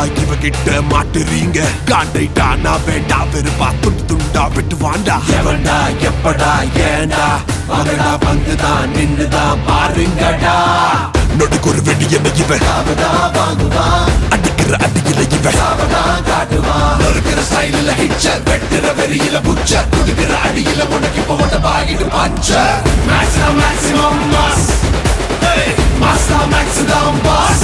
இவகிட்ட மாட்டுறீங்க காண்டைட்டா நான் வேண்டா வெறுப்பா துண்டு துண்டா விட்டு வாண்டா எவன்டா எப்படா ஏண்டா மகடா வந்துதான் நின்னுதான் பாருங்கடா நொடிக்கு ஒரு வெடி என்ன இவன் அடிக்கிற அடியில இவன் நொறுக்கிற ஸ்டைலில் ஹிச்சர் வெட்டுற வெறியில புச்சர் குடுக்கிற அடியில உனக்கு இப்ப ஒட்ட பாகிட்டு பஞ்சர் மேக்ஸிமம் மேக்ஸிமம் மாஸ் மாஸ்டா மேக்ஸ் தான் பாஸ்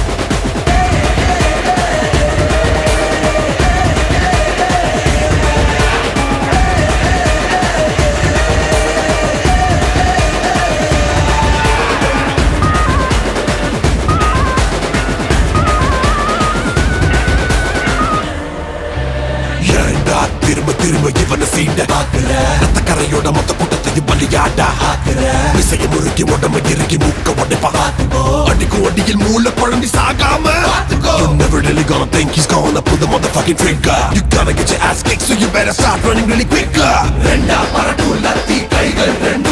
ஏண்டா திரும்ப திரும்ப இவனை சீண்ட ரத்த கரையோட மொத்த கூட்டத்தையும் பலியாடா விசைய முறுக்கி உடம்பு இறுக்கி மூக்க உடைப்பா அடிக்கும் அடியில் மூல குழம்பி சாகாம You never really gonna think he's gonna pull the motherfucking trigger You gotta get your ass kicked so you better start running really quicker ரெண்டா பரட்டும் லத்தி கைகள் ரெண்டு